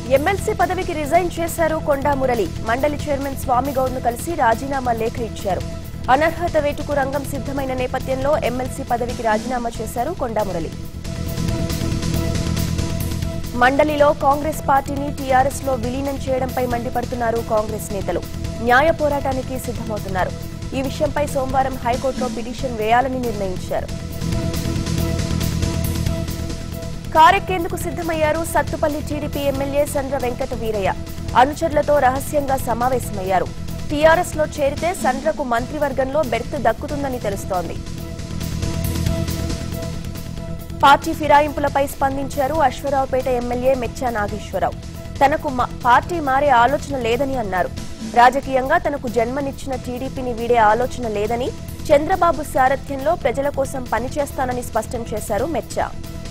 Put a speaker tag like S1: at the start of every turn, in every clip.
S1: MLC పదవికి resign చేశారు కొండా మురళి మండలి చైర్మన్ స్వామి గౌడ్ను కలిసి రాజీనామా లేఖ ఇచ్చారు అనర్హత వేటుకు రంగం సిద్ధమైన నేపథ్యంలో ఎమ్మెల్సీ పదవికి రాజీనామా చేశారు కొండా మురళి మండలిలో కాంగ్రెస్ పార్టీని టీఆర్ఎస్ లో విలీనం చేయడంపై మండిపడుతున్నారు కాంగ్రెస్ నేతలు న్యాయ పోరాటానికి సిద్ధమవుతున్నారు ఈ విషయంపై సోమవారం హైకోర్టులో పిటిషన్ వేయాలని నిర్ణయించారు కారెక్కేందుకు సిద్ధమయ్యారు సత్తుపల్లి టీడీపీ ఎమ్మెల్యే సండ్ర వెంకట వీరయ్య అనుచరులతో రహస్యంగా సమావేశమయ్యారు టీఆర్ఎస్ లో చేరితే సండ్రకు మంత్రివర్గంలో బెర్త్ దక్కుతుందని తెలుస్తోంది పార్టీ ఫిరాయింపులపై స్పందించారు అశ్వరావుపేట ఎమ్మెల్యే మెచ్చా నాగేశ్వరరావు తనకు మా- పార్టీ మారే ఆలోచన లేదని అన్నారు రాజకీయంగా తనకు జన్మనిచ్చిన టీడీపీని వీడే ఆలోచన లేదని చంద్రబాబు సారథ్యంలో ప్రజల కోసం పనిచేస్తానని స్పష్టం చేశారు మెచ్చా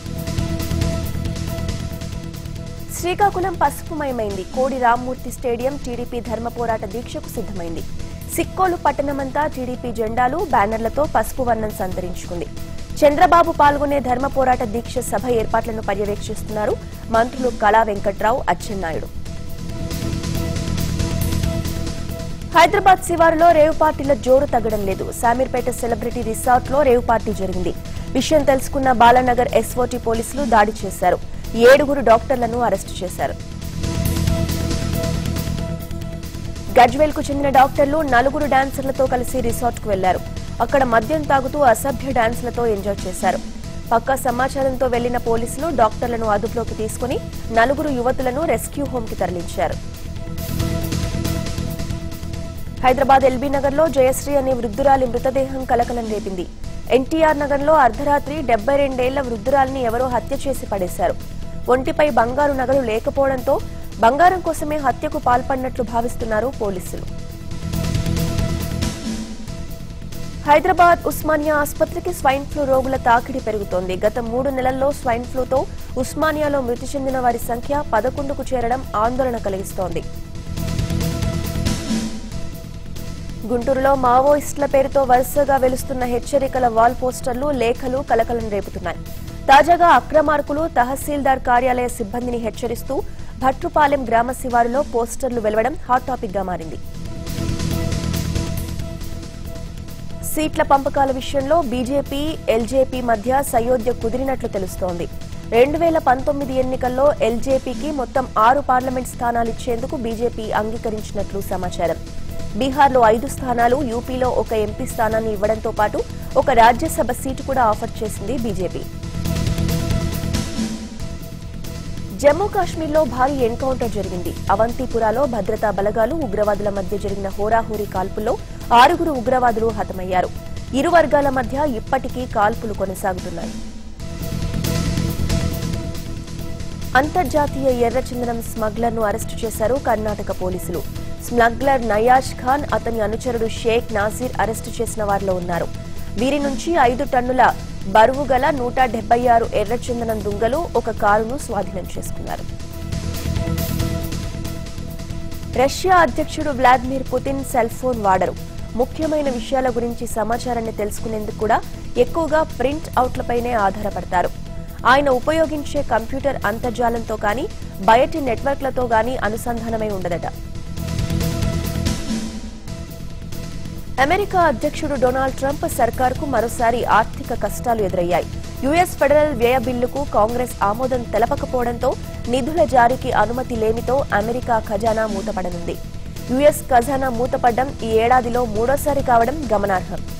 S1: శ్రీకాకుళం పసుపుమయమైంది కోడి రామ్మూర్తి స్టేడియం టీడీపీ ధర్మ పోరాట దీక్షకు సిద్ధమైంది సిక్కోలు పట్టణమంతా టీడీపీ జెండాలు బ్యానర్లతో పసుపు వర్ణం సంతరించుకుంది చంద్రబాబు పాల్గొనే ధర్మ పోరాట దీక్ష సభ ఏర్పాట్లను పర్యవేక్షిస్తున్నారు మంత్రులు కళా వెంకట్రావు అచ్చెన్నాయుడు హైదరాబాద్ శివారులో రేవు పార్టీల జోరు తగ్గడం లేదు శామీర్పేట సెలబ్రిటీ రిసార్ట్ లో రేవు పార్టీ జరిగింది విషయం తెలుసుకున్న బాలానగర్ ఎస్ఓటీ పోలీసులు దాడి చేశారు ఏడుగురు డాక్టర్లను అరెస్టు చేశారు గజ్వేల్ కు చెందిన డాక్టర్లు నలుగురు డాన్సర్లతో కలిసి రిసార్ట్ కు వెళ్లారు అక్కడ మద్యం తాగుతూ అసభ్య డాన్స్లతో ఎంజాయ్ చేశారు పక్కా సమాచారంతో వెళ్లిన పోలీసులు డాక్టర్లను అదుపులోకి తీసుకుని నలుగురు యువతులను రెస్క్యూ హోమ్ కి తరలించారు హైదరాబాద్ ఎల్బీ నగర్ లో జయశ్రీ అనే వృద్ధురాలి మృతదేహం కలకలం రేపింది ఎన్టీఆర్ నగర్ లో అర్ధరాత్రి డెబ్బై రెండేళ్ల వృద్ధురాలిని ఎవరో హత్య చేసి పడేశారు ఒంటిపై బంగారు నగలు లేకపోవడంతో బంగారం కోసమే హత్యకు పాల్పడినట్లు భావిస్తున్నారు పోలీసులు హైదరాబాద్ ఉస్మానియా ఆసుపత్రికి స్వైన్ ఫ్లూ రోగుల తాకిడి పెరుగుతోంది గత మూడు నెలల్లో స్వైన్ ఫ్లూతో ఉస్మానియాలో మృతి చెందిన వారి సంఖ్య పదకొండుకు చేరడం ఆందోళన కలిగిస్తోంది గుంటూరులో మావోయిస్టుల పేరుతో వరుసగా వెలుస్తున్న హెచ్చరికల వాల్ పోస్టర్లు లేఖలు కలకలం రేపుతున్నాయి తాజాగా అక్రమార్కులు తహసీల్దార్ కార్యాలయ సిబ్బందిని హెచ్చరిస్తూ భట్రుపాలెం గ్రామ శివారులో పోస్టర్లు వెలవడం హాట్ టాపిక్ గా మారింది సీట్ల పంపకాల విషయంలో బీజేపీ ఎల్జేపీ మధ్య సయోధ్య కుదిరినట్లు తెలుస్తోంది రెండు వేల పంతొమ్మిది ఎన్నికల్లో ఎల్జేపీకి మొత్తం ఆరు పార్లమెంట్ స్థానాలు ఇచ్చేందుకు బీజేపీ అంగీకరించినట్లు సమాచారం బీహార్లో ఐదు స్థానాలు యూపీలో ఒక ఎంపీ స్థానాన్ని ఇవ్వడంతో పాటు ఒక రాజ్యసభ సీటు కూడా ఆఫర్ చేసింది బీజేపీ జమ్మూ కాశ్మీర్లో భారీ ఎన్కౌంటర్ జరిగింది అవంతిపురాలో భద్రతా బలగాలు ఉగ్రవాదుల మధ్య జరిగిన హోరాహోరీ కాల్పుల్లో ఆరుగురు ఉగ్రవాదులు హతమయ్యారు ఇరు వర్గాల మధ్య ఇప్పటికీ కాల్పులు కొనసాగుతున్నాయి అంతర్జాతీయ ఎర్రచందనం స్మగ్లర్ను అరెస్టు చేశారు కర్ణాటక పోలీసులు స్మగ్లర్ నయాజ్ ఖాన్ అతని అనుచరుడు షేక్ నాసిర్ అరెస్టు చేసిన వారిలో ఉన్నారు వీరి నుంచి ఐదు టన్నుల బరువు గల నూట డెబ్బై ఆరు ఎర్రచందనం దుంగలు ఒక కారును స్వాధీనం చేసుకున్నారు రష్యా అధ్యక్షుడు వ్లాదిమిర్ పుతిన్ సెల్ ఫోన్ వాడరు ముఖ్యమైన విషయాల గురించి సమాచారాన్ని తెలుసుకునేందుకు కూడా ఎక్కువగా ప్రింట్ అవుట్లపైనే ఆధారపడతారు ఆయన ఉపయోగించే కంప్యూటర్ అంతర్జాలంతో కానీ బయటి నెట్వర్క్లతో గానీ అనుసంధానమై ఉండదట అమెరికా అధ్యక్షుడు డొనాల్డ్ ట్రంప్ సర్కార్కు మరోసారి ఆర్థిక కష్టాలు ఎదురయ్యాయి యుఎస్ ఫెడరల్ వ్యయ బిల్లుకు కాంగ్రెస్ ఆమోదం తెలపకపోవడంతో నిధుల జారీకి అనుమతి లేమితో అమెరికా ఖజానా మూతపడనుంది యుఎస్ ఖజానా మూతపడ్డం ఈ ఏడాదిలో మూడోసారి కావడం గమనార్హం